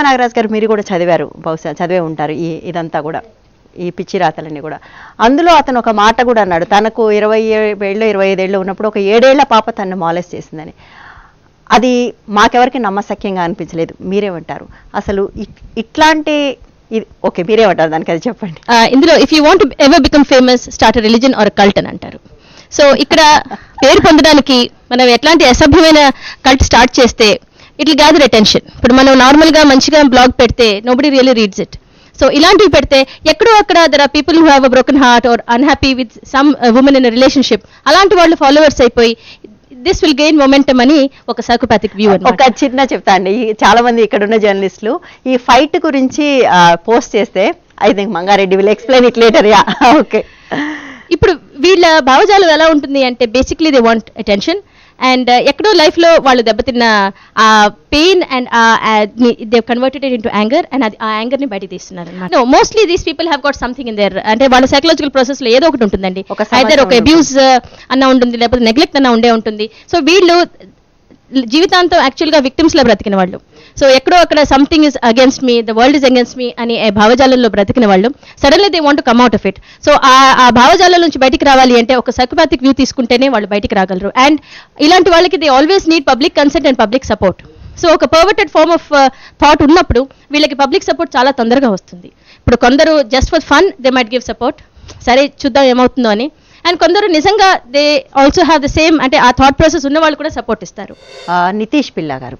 నాగరాజ్ గారు మీరు కూడా చదివారు బహుశా చదివే ఉంటారు ఈ ఇదంతా కూడా ఈ పిచ్చి రాతలన్నీ కూడా అందులో అతను ఒక మాట కూడా అన్నాడు తనకు ఇరవై ఏళ్ళు ఇరవై ఐదేళ్ళు ఉన్నప్పుడు ఒక ఏడేళ్ల పాప తనను మాలెస్ చేసిందని అది మాకెవరికి నమ్మశక్యంగా అనిపించలేదు మీరేమంటారు అసలు ఇట్- ఇట్లాంటి ఇది ఓకే మీరేమంటారు దానికి అది చెప్పండి ఆ, ఇందులో if you want ever become famous start religion or cult అని అంటారు సో ఇక్కడ పేరు పొందడానికి మనం ఎట్లాంటి అసభ్యమైన కల్ట్ స్టార్ట్ చేస్తే ఇట్లా గ్యాదర్ అటెన్షన్ ఇప్పుడు మనం నార్మల్ గా మంచిగా బ్లాగ్ పెడితే nobody really reads it so ఇలాంటివి పెడితే ఎక్కడో అక్కడ there are people who have uh broken heart or unhappy with some women in relationship అలాంటి వాళ్ళు ఫాలోవర్స్ అయిపోయి దిస్ విల్ గెయిన్ మొమెంటమ్ అని ఒక సైకోపాథిక్ వ్యూ అని ఒక చిన్న చెప్తా అండి ఈ చాలా మంది ఇక్కడ ఉన్న జర్నలిస్టులు ఈ ఫైట్ గురించి పోస్ట్ చేస్తే I think Mangareddy will explain it later yeah okay ఇప్పుడు వీళ్ళ భావజాలం ఎలా ఉంటుంది అంటే basically they want attention and ఎక్కడో లైఫ్ లో వాళ్ళు దెబ్బతిన్న ఆ pain and they converted into anger and అది ఆ యాంగర్ ని బయట తీస్తున్నారు అనమాట mostly these people have got something in there అంటే వాళ్ళ సైకలాజికల్ ప్రాసెస్ లో ఏదో ఒకటి ఉంటుందండి ఒక సమస్య ఐదర్ ఒక ఉంటుంది. అబ్యూస్ అన్న ఉంటుంది లేకపోతే నెగ్లెక్ట్ అన్న ఉండే ఉంటుంది సో వీళ్ళు జీవితాంతం యాక్చువల్గా విక్టిమ్స్ లో బ్రతికిన వాళ్ళు సో ఎక్కడో అక్కడ something is against me the world is against me అనే ఆ భావజాలంలో బ్రతికిన వాళ్ళు suddenly they want come out of it so ఆ ఆ భావజాలం నుంచి బయటికి రావాలి అంటే ఒక సైకోపాథిక్ వ్యూ తీసుకుంటేనే వాళ్ళు బయటికి రాగలరు అండ్ ఇలాంటి వాళ్ళకి they always need public consent and public support so ఒక పర్వర్టెడ్ ఫార్మ్ ఆఫ్ థాట్ ఉన్నప్పుడు వీళ్ళకి పబ్లిక్ సపోర్ట్ చాలా తొందరగా వస్తుంది ఇప్పుడు కొందరు just for fun they might give support సరే చూద్దాం ఏమవుతుందో అని అండ్ కొందరు నిజంగా they also have the same అంటే ఆ థాట్ ప్రాసెస్ ఉన్న వాళ్ళు కూడా సపోర్ట్ ఇస్తారు నితీష్ పిల్ల గారు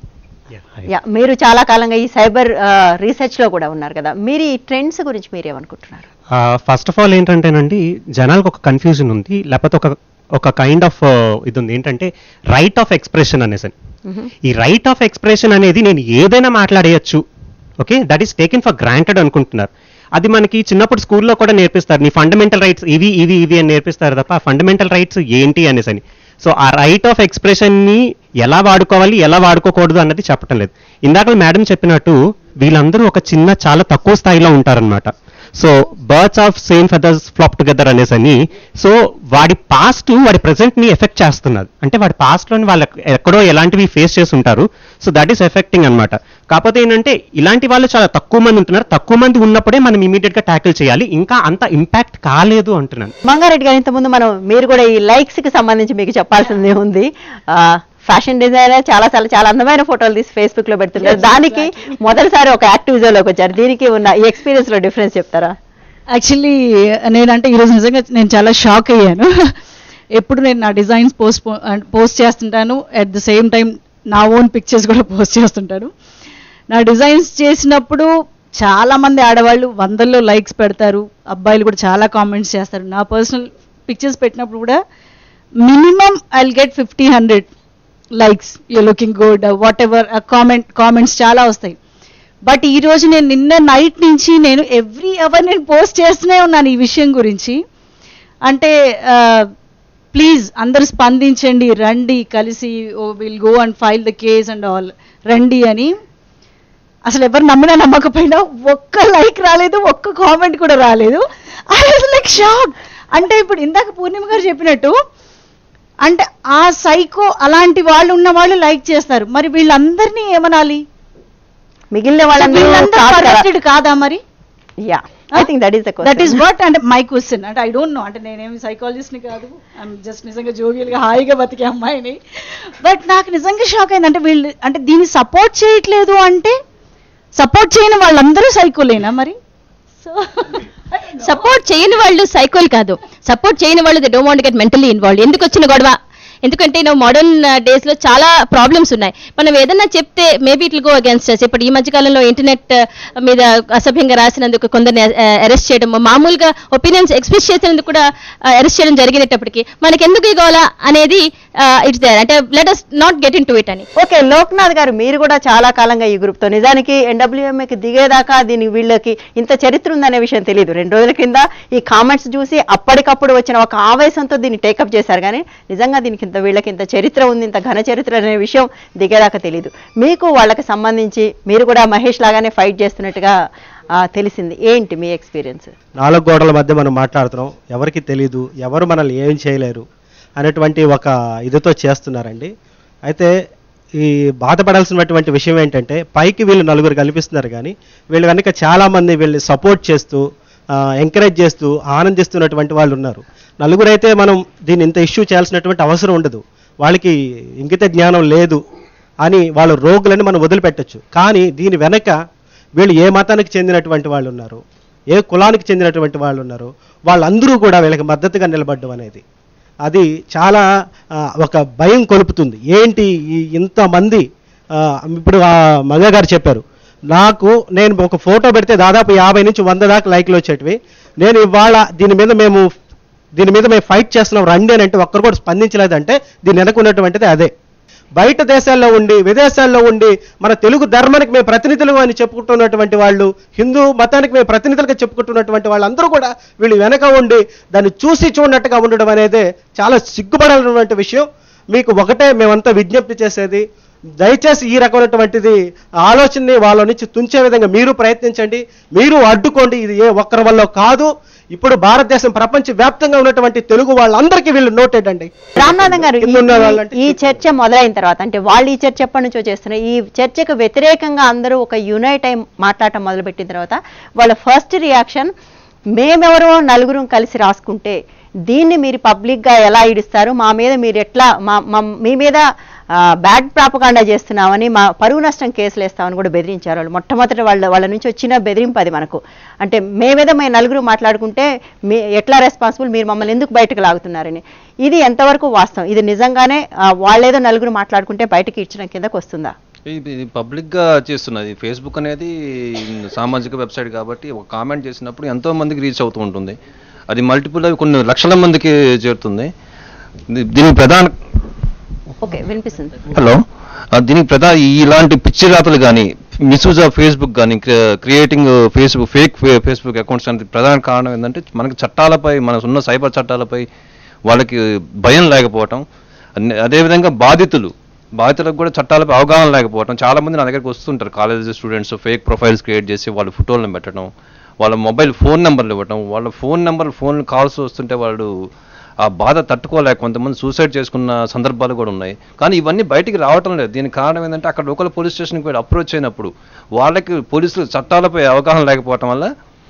యా మీరు చాలా కాలంగా ఈ సైబర్ రీసెర్చ్ లో కూడా ఉన్నారు కదా మీరు ఈ ట్రెండ్స్ గురించి మీరేమనుకుంటున్నారు ఫస్ట్ ఆఫ్ ఆల్ ఏంటంటేనండి జనాలకు ఒక కన్ఫ్యూజన్ ఉంది లేకపోతే ఒక ఒక కైండ్ ఆఫ్ ఇది ఉంది ఏంటంటే రైట్ ఆఫ్ ఎక్స్ప్రెషన్ అనేసి ఈ రైట్ ఆఫ్ ఎక్స్ప్రెషన్ అనేది నేను ఏదైనా మాట్లాడేయచ్చు okay that is taken for granted అనుకుంటున్నారు అది మనకి చిన్నప్పుడు స్కూల్లో కూడా నేర్పిస్తారు నీ ఫండమెంటల్ రైట్స్ ఇవి ఇవి ఇవి అని నేర్పిస్తారు తప్ప ఆ ఫండమెంటల్ రైట్స్ ఏంటి అనేసి అని సో ఆ రైట్ ఆఫ్ ఎక్స్ప్రెషన్ని ఎలా వాడుకోవాలి ఎలా వాడుకోకూడదు అన్నది చెప్పటం లేదు ఇందాక మేడం చెప్పినట్టు వీళ్ళందరూ ఒక చిన్న చాలా తక్కువ స్థాయిలో ఉంటారనమాట so birds of same feathers flap together అనేసి అని సో వాడి పాస్ట్ వాడి present ని ఎఫెక్ట్ చేస్తున్నది అంటే వాడి past లోని వాళ్ళు ఎక్కడో ఎలాంటివి ఫేస్ చేసి ఉంటారు సో దట్ ఈస్ ఎఫెక్టింగ్ అన్నమాట కాకపోతే ఏంటంటే ఇలాంటి వాళ్ళు చాలా తక్కువ మంది ఉంటున్నారు తక్కువ మంది ఉన్నప్పుడే మనం ఇమీడియట్ గా ట్యాకిల్ చేయాలి ఇంకా అంత ఇంపాక్ట్ కాలేదు అంటున్నాను మంగారెడ్డి గారు ఇంతకుముందు మనం మీరు కూడా ఈ లైక్స్ కి సంబంధించి మీకు చెప్పాల్సింది ఉంది ఫ్యాషన్ డిజైనర్ చాలా చాలా చాలా అందమైన ఫోటోలు తీసి ఫేస్బుక్ లో పెడుతుంటారు దానికి మొదటిసారి ఒక యాక్టివిజంలోకి వచ్చారు దీనికి ఉన్న ఈ ఎక్స్పీరియన్స్ లో డిఫరెన్స్ చెప్తారా యాక్చువల్లీ నేనంటే ఈరోజు నిజంగా నేను చాలా షాక్ అయ్యాను ఎప్పుడు నేను నా డిజైన్స్ పోస్ట్ పోస్ట్ చేస్తుంటాను అట్ ద సేమ్ టైం నా ఓన్ పిక్చర్స్ కూడా పోస్ట్ చేస్తుంటాను నా డిజైన్స్ చేసినప్పుడు చాలా మంది ఆడవాళ్ళు వందల్లో లైక్స్ పెడతారు అబ్బాయిలు కూడా చాలా కామెంట్స్ చేస్తారు నా పర్సనల్ పిక్చర్స్ పెట్టినప్పుడు కూడా minimum I get fifty hundred likes you looking good whatever comment comments చాలా వస్తాయి బట్ ఈ రోజు నేను నిన్న నైట్ నుంచి నేను ఎవ్రీ అవర్ నేను పోస్ట్ చేస్తూనే ఉన్నాను ఈ విషయం గురించి అంటే ప్లీజ్ అందరూ స్పందించండి రండి కలిసి ఓ will go and file the case and all రండి అని అసలు ఎవరు నమ్మినా నమ్మకపోయినా ఒక్క లైక్ రాలేదు ఒక్క కామెంట్ కూడా రాలేదు ఐ వాజ్ లైక్ షాక్ అంటే ఇప్పుడు ఇందాక పూర్ణిమ గారు చెప్పినట్టు అంటే ఆ సైకో అలాంటి వాళ్ళు ఉన్న వాళ్ళు లైక్ చేస్తారు మరి వీళ్ళందరినీ ఏమనాలి మిగిలిన వీళ్ళందరూ వాళ్ళందరూ corrupted కాదా మరి yeah I think that is the that is what అంటే మై క్వశ్చన్ అంటే ఐ డోంట్ నో అంటే నేనేమి సైకాలజిస్ట్ ని కాదు ఐఎమ్ జస్ట్ నిజంగా జోవియల్ గా హాయిగా బతికే అమ్మాయిని బట్ నాకు నిజంగా షాక్ అయింది అంటే వీళ్ళు అంటే దీన్ని సపోర్ట్ చేయట్లేదు అంటే సపోర్ట్ చేయని వాళ్ళందరూ సైకోలేనా మరి సో సపోర్ట్ చేయని వాళ్ళు సైకోల్ కాదు సపోర్ట్ చేయని వాళ్ళు they don't want get mentally involve ఎందుకు వచ్చిన గొడవ ఎందుకంటే నువ్వు మోడర్న్ డేస్ లో చాలా ప్రాబ్లమ్స్ ఉన్నాయి మనం ఏదన్నా చెప్తే maybe it go against us ఇప్పుడు ఈ మధ్య కాలంలో ఇంటర్నెట్ మీద అసభ్యంగా రాసినందుకు కొందరిని అరెస్ట్ చేయడం మామూలుగా ఒపీనియన్స్ ఎక్స్ప్రెస్ చేసినందుకు కూడా అరెస్ట్ చేయడం జరిగినప్పటికీ మనకి ఎందుకు ఇగోలా అనేది ఇట్స్ దేర్ అంటే let us not get into it అని ఓకే లోక్నాథ్ గారు మీరు కూడా చాలా కాలంగా ఈ గ్రూప్ తో నిజానికి ఎన్డబ్ల్యూఎంఏకి దిగేదాకా దీనికి వీళ్ళకి ఇంత చరిత్ర ఉందనే విషయం తెలియదు రెండు రోజుల కింద ఈ కామెంట్స్ చూసి అప్పటికప్పుడు వచ్చిన ఒక ఆవేశంతో దీన్ని టేకప్ చేశారు కానీ నిజంగా దీనికి ఇంత వీళ్ళకి ఇంత చరిత్ర ఉంది ఇంత ఘన చరిత్ర అనే విషయం దిగేదాకా తెలియదు మీకు వాళ్ళకి సంబంధించి మీరు కూడా మహేష్ లాగానే ఫైట్ చేస్తున్నట్టుగా ఆ, తెలిసింది ఏంటి మీ ఎక్స్పీరియన్స్ నాలుగు గోడల మధ్య మనం మాట్లాడుతున్నాం ఎవరికి తెలీదు ఎవరు మనల్ని ఏం చేయలేరు అనేటువంటి ఒక ఇదితో చేస్తున్నారండి అయితే ఈ బాధపడాల్సినటువంటి విషయం ఏంటంటే పైకి వీళ్ళు నలుగురు కనిపిస్తున్నారు కానీ వీళ్ళు కనుక చాలామంది వీళ్ళని సపోర్ట్ చేస్తూ ఎంకరేజ్ చేస్తూ ఆనందిస్తున్నటువంటి వాళ్ళు ఉన్నారు నలుగురు అయితే మనం దీన్ని ఇంత ఇష్యూ చేయాల్సినటువంటి అవసరం ఉండదు వాళ్ళకి ఇంకిత జ్ఞానం లేదు అని వాళ్ళ రోగులని మనం వదిలిపెట్టచ్చు కానీ దీని వెనక వీళ్ళు ఏ మతానికి చెందినటువంటి వాళ్ళు ఉన్నారు ఏ కులానికి చెందినటువంటి వాళ్ళు ఉన్నారు వాళ్ళందరూ కూడా వీళ్ళకి మద్దతుగా నిలబడడం అనేది అది చాలా ఆ, ఒక భయం కొలుపుతుంది ఏంటి ఈ ఇంతమంది ఆ, ఇప్పుడు ఆ మంగ గారు చెప్పారు నాకు నేను ఒక ఫోటో పెడితే దాదాపు యాభై నుంచి వంద దాకా లైక్లు వచ్చేటివి నేను ఇవాళ దీని మీద మేము దీని మీద మేము ఫైట్ చేస్తున్నాం రండి అని అంటే ఒక్కరు కూడా స్పందించలేదంటే దీని వెనక ఉన్నటువంటిది అదే బయట దేశాల్లో ఉండి విదేశాల్లో ఉండి మన తెలుగు ధర్మానికి మేము ప్రతినిధులు అని చెప్పుకుంటున్నటువంటి వాళ్ళు హిందూ మతానికి మేము ప్రతినిధులుగా చెప్పుకుంటున్నటువంటి వాళ్ళందరూ కూడా వీళ్ళు వెనక ఉండి దాన్ని చూసి చూడనట్టుగా ఉండడం అనేది చాలా సిగ్గుపడాలన్నటువంటి విషయం మీకు ఒకటే మేమంతా విజ్ఞప్తి చేసేది దయచేసి ఈ రకమైనటువంటిది ఆలోచనని వాళ్ళ నుంచి తుంచే విధంగా మీరు ప్రయత్నించండి మీరు అడ్డుకోండి ఇది ఏ ఒక్కరి వల్ల కాదు ఇప్పుడు భారతదేశం ప్రపంచ వ్యాప్తంగా ఉన్నటువంటి తెలుగు వాళ్ళందరికీ వీళ్ళు నోటెడ్ అండి రామనాథం గారు కింద ఉన్న వాళ్ళంటే ఈ- ఈ చర్చ మొదలైన తర్వాత అంటే వాళ్ళు ఈ చర్చ ఎప్పటి నుంచో చేస్తున్నారు ఈ చర్చకు వ్యతిరేకంగా అందరూ ఒక యునైట్ అయి మాట్లాడటం మొదలుపెట్టిన తర్వాత వాళ్ళ ఫస్ట్ రియాక్షన్ మేమెవరో నలుగురు కలిసి రాసుకుంటే దీన్ని మీరు పబ్లిక్ గా ఎలా ఇడుస్తారు మా మీద మీరు ఎట్లా మా మా- మీ మీద బ్యాడ్ ప్రాపకాండా చేస్తున్నామని మా పరువు నష్టం కేసులు వేస్తామని కూడా బెదిరించారు వాళ్ళు మొట్టమొదటి వాళ్ళ వాళ్ళ నుంచి వచ్చిన బెదిరింపు అది మనకు అంటే మేమేదో మేము నలుగురు మాట్లాడుకుంటే మీ ఎట్లా రెస్పాన్సిబుల్ మీరు మమ్మల్ని ఎందుకు బయటకు లాగుతున్నారని ఇది ఎంతవరకు వాస్తవం ఇది నిజంగానే ఆ, వాళ్ళేదో నలుగురు మాట్లాడుకుంటే బయటకి ఇచ్చడం కిందకు వస్తుందా ఇది ఇది పబ్లిక్గా చేస్తున్నది ఫేస్బుక్ అనేది సామాజిక వెబ్సైట్ కాబట్టి ఒక కామెంట్ చేసినప్పుడు ఎంతో మందికి రీచ్ అవుతూ ఉంటుంది అది మల్టిపుల్ అవి కొన్ని లక్షల మందికి చేరుతుంది దీ- దీనికి ప్రధాన ఓకే వినిపిస్తుంది హలో ఆ, దీనికి ప్రధాన ఇలాంటి పిచ్చి రాతలు కానీ మిస్యూజ్ ఆఫ్ ఫేస్బుక్ కానీ creating Facebook fake Facebook accounts అనేది ప్రధాన కారణం ఏంటంటే మనకి చట్టాలపై మన ఉన్న సైబర్ చట్టాలపై వాళ్ళకి భయం లేకపోవటం అన్ని- అదేవిధంగా బాధితులు బాధితులకు కూడా చట్టాలపై అవగాహన లేకపోవటం చాలా మంది నా దగ్గరికి వస్తుంటారు college students fake profiles create చేసి వాళ్ళ ఫోటోలను పెట్టడం వాళ్ళ మొబైల్ ఫోన్ నెంబర్లు ఇవ్వటం వాళ్ళ ఫోన్ నెంబర్ ఫోన్ కాల్స్ వస్తుంటే వాళ్ళు ఆ బాధ తట్టుకోలేక కొంతమంది సూసైడ్ చేసుకున్న సందర్భాలు కూడా ఉన్నాయి కానీ ఇవన్నీ బయటికి రావటం లేదు దీనికి కారణం ఏంటంటే అక్కడ లోకల్ పోలీస్ స్టేషన్కి వెళ్ళి అప్రోచ్ అయినప్పుడు వాళ్ళకి పోలీసులు చట్టాలపై అవగాహన లేకపోవటం వల్ల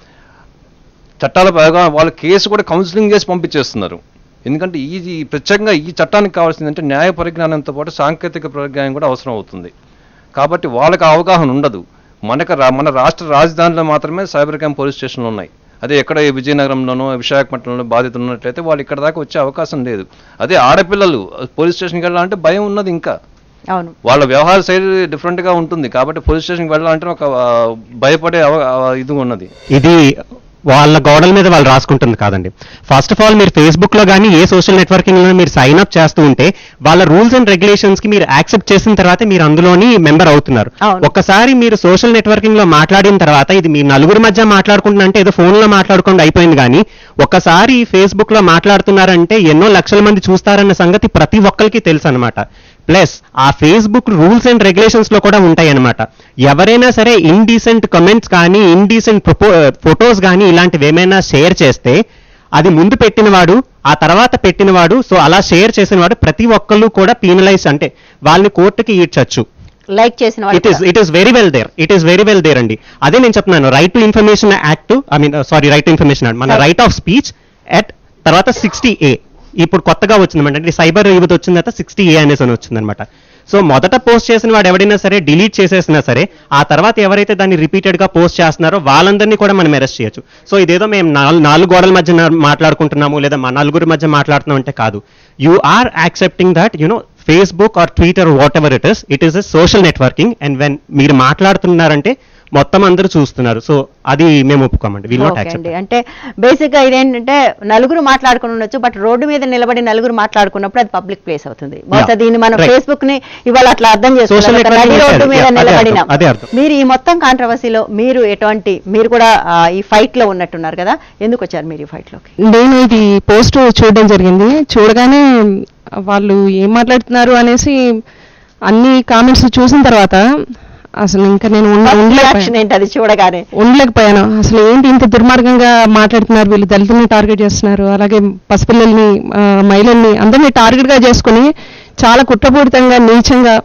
చట్టాలపై అవగాహన వాళ్ళ కేసు కూడా కౌన్సిలింగ్ చేసి పంపించేస్తున్నారు ఎందుకంటే ఈ ఈ ప్రత్యేకంగా ఈ చట్టానికి కావాల్సిందంటే న్యాయ పరిజ్ఞానంతో పాటు సాంకేతిక పరిజ్ఞానం కూడా అవసరం అవుతుంది కాబట్టి వాళ్ళకి ఆ అవగాహన ఉండదు మనకు రా- మన రాష్ట్ర రాజధానిలో మాత్రమే సైబర్ క్రైమ్ పోలీస్ స్టేషన్లు ఉన్నాయి అదే ఎక్కడ ఈ విజయనగరంలోనో విశాఖపట్నంలో బాధితులు ఉన్నట్లయితే వాళ్ళు ఇక్కడ దాకా వచ్చే అవకాశం లేదు అదే ఆడపిల్లలు పోలీస్ స్టేషన్కి వెళ్ళాలంటే భయం ఉన్నది ఇంకా అవును వాళ్ళ వ్యవహార శైలి different గా ఉంటుంది కాబట్టి పోలీస్ స్టేషన్కి వెళ్ళాలంటే ఒక ఆ, భయపడే అవ- ఆ, ఇది ఉన్నది ఇది వాళ్ళ గోడల మీద వాళ్ళు రాసుకుంటుంది కాదండి ఫస్ట్ ఆఫ్ ఆల్ మీరు ఫేస్బుక్ లో కానీ ఏ సోషల్ నెట్వర్కింగ్ లో మీరు సైన్ అప్ చేస్తూ ఉంటే వాళ్ళ రూల్స్ అండ్ రెగ్యులేషన్స్ కి మీరు యాక్సెప్ట్ చేసిన తర్వాత మీరు అందులోని మెంబర్ అవుతున్నారు అవును. ఒక్కసారి మీరు సోషల్ నెట్వర్కింగ్ లో మాట్లాడిన తర్వాత ఇది మీ నలుగురు మధ్య మాట్లాడుకుంటున్నా అంటే ఏదో ఫోన్ లో మాట్లాడుకుండా అయిపోయింది కానీ ఒక్కసారి ఫేస్బుక్ లో మాట్లాడుతున్నారంటే ఎన్నో లక్షల మంది చూస్తారన్న సంగతి ప్రతి ఒక్కరికి తెలుసు అనమాట ప్లస్ ఆ ఫేస్బుక్ రూల్స్ అండ్ రెగ్యులేషన్స్ లో కూడా ఉంటాయి అనమాట ఎవరైనా సరే ఇండీసెంట్ కమెంట్స్ కానీ ఇండీసెంట్ ప్రొపో ఫొటోస్ కానీ ఇలాంటివి ఏమైనా షేర్ చేస్తే అది ముందు పెట్టినవాడు ఆ తర్వాత పెట్టినవాడు సో అలా షేర్ చేసినవాడు ప్రతి ఒక్కళ్ళు కూడా పీనలైజ్ అంటే వాళ్ళని కోర్టుకి ఈడ్చచ్చు లైక్ చేసిన ఇట్ ఈస్ వాళ్ళు it is very well there it is very well there అండి అదే నేను చెప్తున్నాను right to information act I mean sorry right to information act మన Right. Right of speech at తర్వాత సిక్స్టీ ఏ ఇప్పుడు కొత్తగా వచ్చిందన్నమాట అంటే సైబర్ యువత వచ్చిన తర్వాత సిక్స్టీ ఏ అనేసి అని వచ్చిందనమాట సో మొదట పోస్ట్ చేసిన వాడు ఎవడైనా సరే డిలీట్ చేసేసినా సరే ఆ తర్వాత ఎవరైతే దాన్ని రిపీటెడ్ గా పోస్ట్ చేస్తున్నారో వాళ్ళందరినీ కూడా మనం అరెస్ట్ చేయొచ్చు సో ఇదేదో మేము నాలుగు నాలుగు గోడల మధ్య నా- మాట్లాడుకుంటున్నాము లేదా మా నలుగురి మధ్య మాట్లాడుతున్నాం అంటే కాదు you are accepting that you know Facebook or Twitter whatever it is it is a social networking and when మీరు మాట్లాడుతున్నారంటే మొత్తం అందరూ చూస్తున్నారు సో అది మేము ఒప్పుకోమండి విల్ నాట్ ఓకే యాక్సెప్ట్ అండి అంటే బేసిక్ గా ఇదేంటంటే నలుగురు మాట్లాడుకుని ఉండొచ్చు బట్ రోడ్డు మీద నిలబడి నలుగురు మాట్లాడుకున్నప్పుడు అది పబ్లిక్ ప్లేస్ అవుతుంది బహుశా Yeah. దీన్ని మనం Right. ఫేస్బుక్ ని ఇవాళ అట్లా అర్థం Social చేసుకున్నాం ఒక networking నడి is రోడ్డు there. మీద Yeah, అదే నిలబడిన అర్థం, అదే అర్థం. మీరు ఈ మొత్తం కాంట్రవర్సీలో మీరు ఎటువంటి మీరు కూడా ఆ, ఈ ఫైట్ లో ఉన్నట్టున్నారు కదా ఎందుకు వచ్చారు మీరు ఈ ఫైట్ లోకి నేను ఇది పోస్ట్ చూడడం జరిగింది చూడగానే వాళ్ళు ఏం మాట్లాడుతున్నారు అనేసి అన్ని కామెంట్స్ చూసిన తర్వాత అసలు ఇంకా నేను ఉండ- రియాక్షన్ ఉండలేకపోయాను ఏంటి అది చూడగానే ఉండలేకపోయాను అసలు ఏంటి ఇంత దుర్మార్గంగా మాట్లాడుతున్నారు వీళ్ళు దళితుల్ని టార్గెట్ చేస్తున్నారు అలాగే పసిపిల్లల్ని ఆ, మహిళల్ని అందరినీ టార్గెట్ గా చేసుకుని చాలా కుట్రపూరితంగా నీచంగా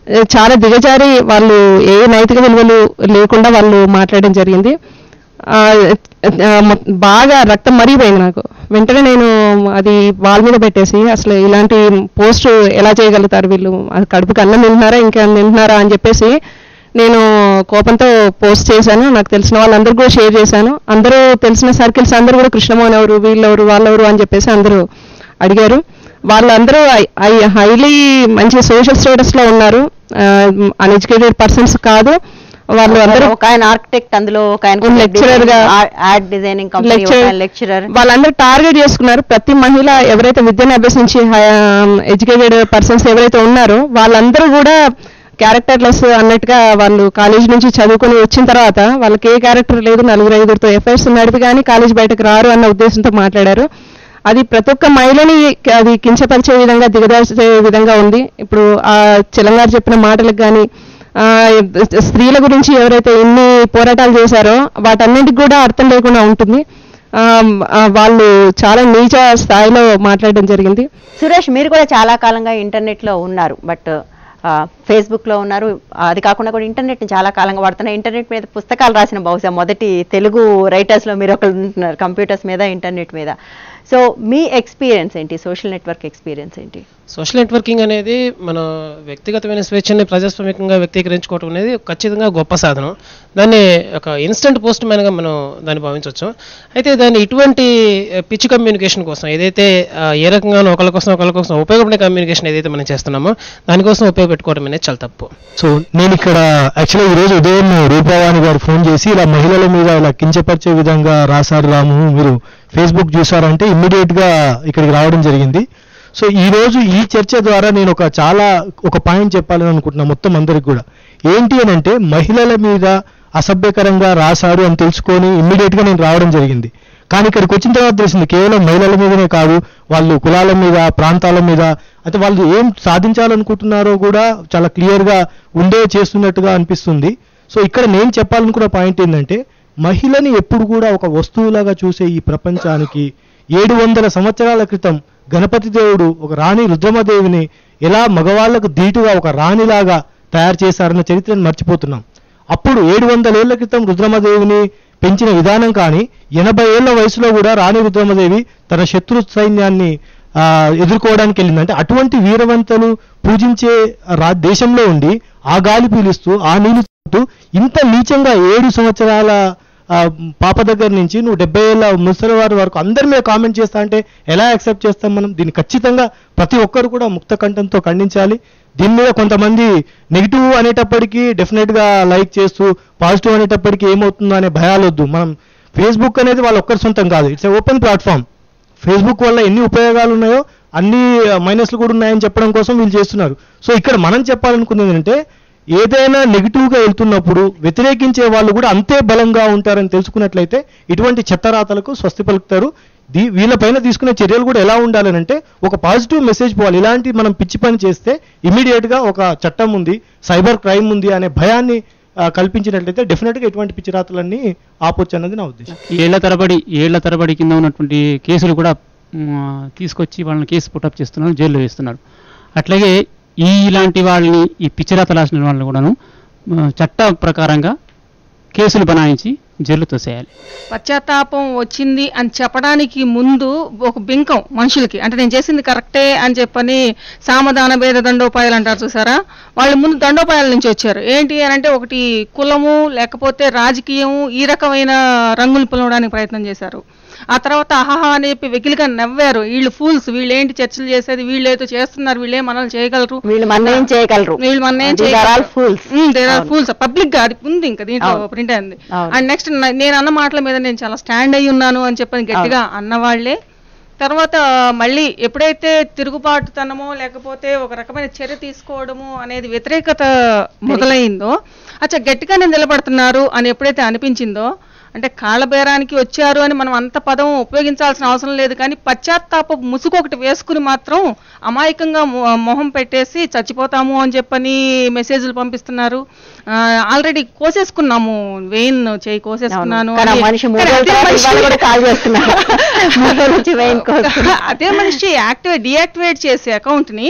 ఆ, చాలా దిగజారి వాళ్ళు ఏ నైతిక విలువలు లేకుండా వాళ్ళు మాట్లాడడం జరిగింది ఆ, ఆ, మొ- బాగా రక్తం మరిగిపోయింది నాకు వెంటనే నేను అది వాళ్ళ మీద పెట్టేసి అసలు ఇలాంటి పోస్ట్ ఎలా చేయగలుగుతారు వీళ్ళు అది కడుపుకి అన్నం తింటున్నారా ఇంకా తింటున్నారా అని చెప్పేసి నేను కోపంతో పోస్ట్ చేశాను నాకు తెలిసిన వాళ్ళందరూ కూడా షేర్ చేశాను అందరూ తెలిసిన సర్కిల్స్ అందరూ కూడా కృష్ణమోహన్ ఎవరు వీళ్ళెవరు వాళ్ళెవరు అని చెప్పేసి అందరూ అడిగారు వాళ్ళందరూ హైలీ మంచి సోషల్ స్టేటస్ లో ఉన్నారు అన్ఎడ్యుకేటెడ్ పర్సన్స్ కాదు వాళ్ళు అందరూ ఒక ఆయన ఆర్కిటెక్ట్ అందులో ఒక ఆయన Lecturer గా ad designing company lecture lecturer వాళ్ళందరూ టార్గెట్ చేసుకున్నారు ప్రతి మహిళ ఎవరైతే విద్యను అభ్యసించి ఎడ్యుకేటెడ్ పర్సన్స్ ఎవరైతే ఉన్నారో వాళ్ళందరూ కూడా క్యారెక్టర్లెస్ అన్నట్టుగా వాళ్ళు కాలేజ్ నుంచి చదువుకొని వచ్చిన తర్వాత వాళ్ళకి ఏ క్యారెక్టర్ లేదు నలుగురు ఐదుగురితో ఎఫ్ఐఆర్స్ నడిపి కానీ కాలేజ్ బయటకు రారు అన్న ఉద్దేశంతో మాట్లాడారు అది ప్రతి ఒక్క మహిళని అది కించపరిచే విధంగా దిగదార్చే విధంగా ఉంది ఇప్పుడు ఆ చిలంగారు చెప్పిన మాటలకు కానీ ఆ, స్త్రీల గురించి ఎవరైతే ఎన్ని పోరాటాలు చేశారో వాటన్నిటికి కూడా అర్థం లేకుండా ఉంటుంది ఆ, ఆ, వాళ్ళు చాలా నీచ స్థాయిలో మాట్లాడడం జరిగింది సురేష్ మీరు కూడా చాలా కాలంగా ఇంటర్నెట్ లో ఉన్నారు బట్ ఫేస్బుక్ లో ఉన్నారు అది కాకుండా కూడా ఇంటర్నెట్ ని చాలా కాలంగా వాడుతున్నారు ఇంటర్నెట్ మీద పుస్తకాలు రాసిన బహుశా మొదటి తెలుగు రైటర్స్ లో మీరు ఒకరు ఉంటున్నారు కంప్యూటర్స్ మీద ఇంటర్నెట్ మీద సో మీ ఎక్స్పీరియన్స్ ఏంటి సోషల్ నెట్వర్క్ ఎక్స్పీరియన్స్ ఏంటి సోషల్ నెట్వర్కింగ్ అనేది మన వ్యక్తిగతమైన స్వేచ్ఛని ప్రజాస్వామికంగా వ్యక్తీకరించుకోవడం అనేది ఖచ్చితంగా గొప్ప సాధనం దాన్ని ఒక ఇన్స్టెంట్ పోస్ట్ మ్యాన్గా మనం దాన్ని భావించవచ్చు అయితే దాన్ని ఇటువంటి పిచ్ కమ్యూనికేషన్ కోసం ఏదైతే ఆ, ఏ రకంగానో ఒకరి కోసం ఒకరి కోసం ఉపయోగపడే కమ్యూనికేషన్ ఏదైతే మనం చేస్తున్నామో దానికోసం ఉపయోగపెట్టుకోవడం అనేది చాలా తప్పు సో నేను ఇక్కడ యాక్చువల్గా ఈరోజు ఉదయం రూపావాణి గారు ఫోన్ చేసి ఇలా మహిళల మీద ఇలా కించపరిచే విధంగా రాశారు రాము మీరు ఫేస్బుక్ చూసారంటే ఇమ్మీడియట్ గా ఇక్కడికి రావడం జరిగింది సో ఈ రోజు ఈ చర్చ ద్వారా నేను ఒక చాలా ఒక పాయింట్ చెప్పాలని అనుకుంటున్నా మొత్తం అందరికి కూడా ఏంటి అని అంటే మహిళల మీద అసభ్యకరంగా రాశారు అని తెలుసుకొని ఇమ్మీడియట్ గా నేను రావడం జరిగింది కానీ ఇక్కడికి వచ్చిన తర్వాత తెలిసింది కేవలం మహిళల మీదనే కాదు వాళ్ళు కులాల మీద ప్రాంతాల మీద అయితే వాళ్ళు ఏం సాధించాలనుకుంటున్నారో కూడా చాలా క్లియర్ గా ఉండే చేస్తున్నట్టుగా అనిపిస్తుంది సో ఇక్కడ నేను చెప్పాలనుకున్న పాయింట్ ఏంటంటే మహిళని ఎప్పుడు కూడా ఒక వస్తువులాగా చూసే ఈ ప్రపంచానికి ఏడు వందల సంవత్సరాల క్రితం గణపతి దేవుడు ఒక రాణి రుద్రమదేవిని ఎలా మగవాళ్లకు ధీటుగా ఒక రాణిలాగా తయారు చేశారన్న చరిత్రను మర్చిపోతున్నాం అప్పుడు ఏడు వందల ఏళ్ల క్రితం రుద్రమదేవిని పెంచిన విధానం కానీ ఎనభై ఏళ్ల వయసులో కూడా రాణి రుద్రమదేవి తన శత్రు సైన్యాన్ని ఆ, ఎదుర్కోవడానికి వెళ్ళింది అంటే అటువంటి వీరవంతలు పూజించే రా దేశంలో ఉండి ఆ గాలి పీలుస్తూ ఆ నీళ్లు తాగుతూ ఇంత నీచంగా ఏడు సంవత్సరాల ఆ, పాప దగ్గర నుంచి నువ్వు డెబ్బై ఏళ్ళ ముసలి వారి వరకు అందరి మీద కామెంట్ చేస్తా అంటే ఎలా యాక్సెప్ట్ చేస్తాం మనం దీన్ని ఖచ్చితంగా ప్రతి ఒక్కరు కూడా ముక్త కంఠంతో ఖండించాలి దీని మీద కొంతమంది నెగిటివ్ అనేటప్పటికీ డెఫినెట్ గా లైక్ చేస్తూ పాజిటివ్ అనేటప్పటికీ ఏమవుతుందో అనే భయాలు వద్దు మనం ఫేస్బుక్ అనేది వాళ్ళ ఒక్కరి సొంతం కాదు ఇట్స్ ఓపెన్ ప్లాట్ఫామ్ ఫేస్బుక్ వల్ల ఎన్ని ఉపయోగాలు ఉన్నాయో అన్ని మైనస్లు కూడా ఉన్నాయని చెప్పడం కోసం వీళ్ళు చేస్తున్నారు సో ఇక్కడ మనం చెప్పాలనుకున్నది ఏంటంటే ఏదైనా నెగిటివ్ గా వెళ్తున్నప్పుడు వ్యతిరేకించే వాళ్ళు కూడా అంతే బలంగా ఉంటారని తెలుసుకున్నట్లయితే ఇటువంటి చెత్తరాతలకు స్వస్తి పలుకుతారు దీ వీళ్ళపైన తీసుకునే చర్యలు కూడా ఎలా ఉండాలనంటే ఒక పాజిటివ్ మెసేజ్ పోవాలి ఇలాంటి మనం పిచ్చి పని చేస్తే ఇమీడియట్ గా ఒక చట్టం ఉంది సైబర్ క్రైమ్ ఉంది అనే భయాన్ని ఆ, కల్పించినట్లయితే డెఫినెట్ గా ఇటువంటి పిచ్చిరాతలన్నీ ఆపొచ్చు అన్నది నా ఉద్దేశం ఏళ్ల తరబడి ఏళ్ల తరబడి కింద ఉన్నటువంటి కేసులు కూడా మ్, తీసుకొచ్చి వాళ్ళని కేసు పుటప్ చేస్తున్నారు జైల్లో వేస్తున్నారు అట్లాగే ఈ ఇలాంటి వాళ్ళని ఈ పిచ్చిరాత రాసిన వాళ్ళని కూడాను మ్, చట్ట ప్రకారంగా కేసులు బనాయించి జైలు తోసేయాలి పశ్చాత్తాపం వచ్చింది అని చెప్పడానికి ముందు ఒక బింకం మనుషులకి అంటే నేను చేసింది కరెక్టే అని చెప్పని సామధాన భేద దండోపాయాలు అంటారు చూసారా వాళ్ళు ముందు దండోపాయాల నుంచి వచ్చారు ఏంటి అని అంటే ఒకటి కులము లేకపోతే రాజకీయము ఈ రకమైన రంగులు పులవడానికి ప్రయత్నం చేశారు ఆ తర్వాత అహహా అని చెప్పి వెకిలిగా నవ్వారు వీళ్ళు ఫూల్స్ వీళ్ళు ఏంటి చర్చలు చేసేది వీళ్ళు ఏదో చేస్తున్నారు వీళ్ళే మనల్ని చేయగలరు వీళ్ళు మన ఏం చేయగలరు వీళ్ళు మన ఏం These are all fools. There are అవును. ఫూల్స్ పబ్లిక్ గా అది ఉంది ఇంకా దీంట్లో అవును. ప్రింట్ అయింది అవును. అండ్ నెక్స్ట్ నేను అన్న మాటల మీద నేను చాలా స్టాండ్ అయి ఉన్నాను అని చెప్పని గట్టిగా అన్నవాళ్లే తర్వాత మళ్ళీ ఎప్పుడైతే తిరుగుబాటుతనమో లేకపోతే ఒక రకమైన చర్య తీసుకోవడము అనేది వ్యతిరేకత మొదలైందో అచ్చా గట్టిగానే నిలబడుతున్నారు అని ఎప్పుడైతే అనిపించిందో అంటే కాళ్ళబేరానికి వచ్చారు అని మనం అంత పదం ఉపయోగించాల్సిన అవసరం లేదు కానీ పశ్చాత్తాప ముసుగు ఒకటి వేసుకుని మాత్రం అమాయకంగా మొ- మొహం పెట్టేసి చచ్చిపోతాము అని చెప్పని మెసేజ్లు పంపిస్తున్నారు ఆల్రెడీ కోసేసుకున్నాము వెయిన్ చేయి కోసేసుకున్నాను కానీ ఆ అని. మనిషి మూడు కానీ రోజుల అదే తర్వాత మనిషి- ఇవాళ కూడా కాల్ చేస్తున్నారు మూడు రోజుల నుంచి వెయిన్ కోసం అదే మనిషి యాక్టివేట్ డియాక్టివేట్ చేసే అకౌంట్ ని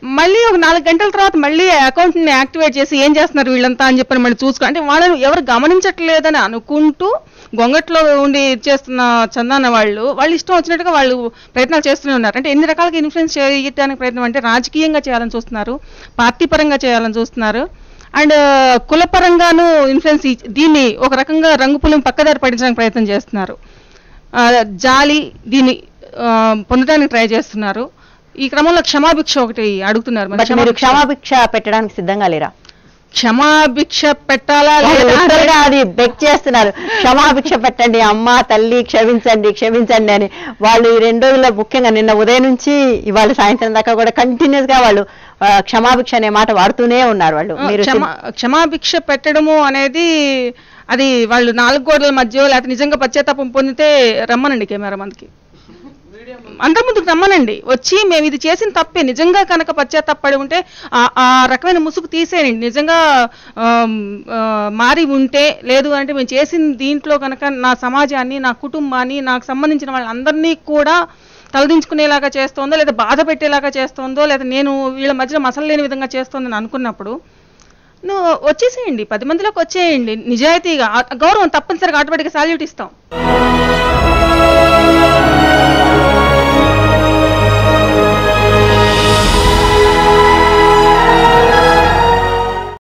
మళ్ళీ ఒక నాలుగు గంటల తర్వాత మళ్ళీ అకౌంట్ ని యాక్టివేట్ చేసి ఏం చేస్తున్నారు వీళ్ళంతా అని చెప్పని మళ్ళీ చూసుకో అంటే వాళ్ళని ఎవరు గమనించట్లేదని అనుకుంటూ గొంగట్లో ఉండి చేస్తున్న చందాన వాళ్ళు వాళ్ళు ఇష్టం వచ్చినట్టుగా వాళ్ళు ప్రయత్నాలు చేస్తూనే ఉన్నారు అంటే ఎన్ని రకాలుగా ఇన్ఫ్లుయెన్స్ చేయడానికి ప్రయత్నం అంటే రాజకీయంగా చేయాలని చూస్తున్నారు పార్టీ పరంగా చేయాలని చూస్తున్నారు అండ్ కులపరంగాను ఇన్ఫ్లుయెన్స్ దీన్ని ఒక రకంగా రంగు పులిని పక్కదారి పడించడానికి ప్రయత్నం చేస్తున్నారు ఆ, జాలి దీన్ని ఆ, పొందడానికి ట్రై చేస్తున్నారు ఈ క్రమంలో క్షమాభిక్ష ఒకటి అడుగుతున్నారు మరి బట్ మీరు క్షమాభిక్ష పెట్టడానికి సిద్ధంగా లేరా క్షమాభిక్ష పెట్టాలా వాళ్ళు లేదా literal అది బెక్ చేస్తున్నారు క్షమాభిక్ష పెట్టండి అమ్మ తల్లి క్షమించండి క్షమించండి అని వాళ్ళు ఈ రెండు రోజుల్లో ముఖ్యంగా నిన్న ఉదయం నుంచి ఇవాళ సాయంత్రం దాకా కూడా కంటిన్యూస్ గా వాళ్ళు ఆ, క్షమాభిక్ష అనే మాట వాడుతూనే ఉన్నారు వాళ్ళు మీరు క్షమా క్షమాభిక్ష పెట్టడము అనేది అది వాళ్ళు నాలుగు గోడల మధ్య లేకపోతే నిజంగా పశ్చాత్తాపం పొందితే రమ్మనండి కెమెరా మందికి అంత ముందుకు రమ్మనండి వచ్చి మేము ఇది చేసిన తప్పే నిజంగా కనుక పశ్చాత్తాపడి ఉంటే ఆ- ఆ రకమైన ముసుగు తీసేయండి నిజంగా ఆమ్, ఆ, మారి ఉంటే లేదు అంటే మేము చేసిన దీంట్లో కనుక నా సమాజాన్ని నా కుటుంబాన్ని నాకు సంబంధించిన వాళ్ళందరినీ కూడా తలదించుకునేలాగా చేస్తోందో లేదా బాధ పెట్టేలాగా చేస్తోందో లేదా నేను వీళ్ళ మధ్యలో మసలు లేని విధంగా చేస్తోందని అనుకున్నప్పుడు నువ్వు వచ్చేసేయండి పది మందిలోకి వచ్చేయండి నిజాయితీగా ఆ- గౌరవం తప్పనిసరిగా ఆటోమేటిక్గా సాల్యూట్ ఇస్తాం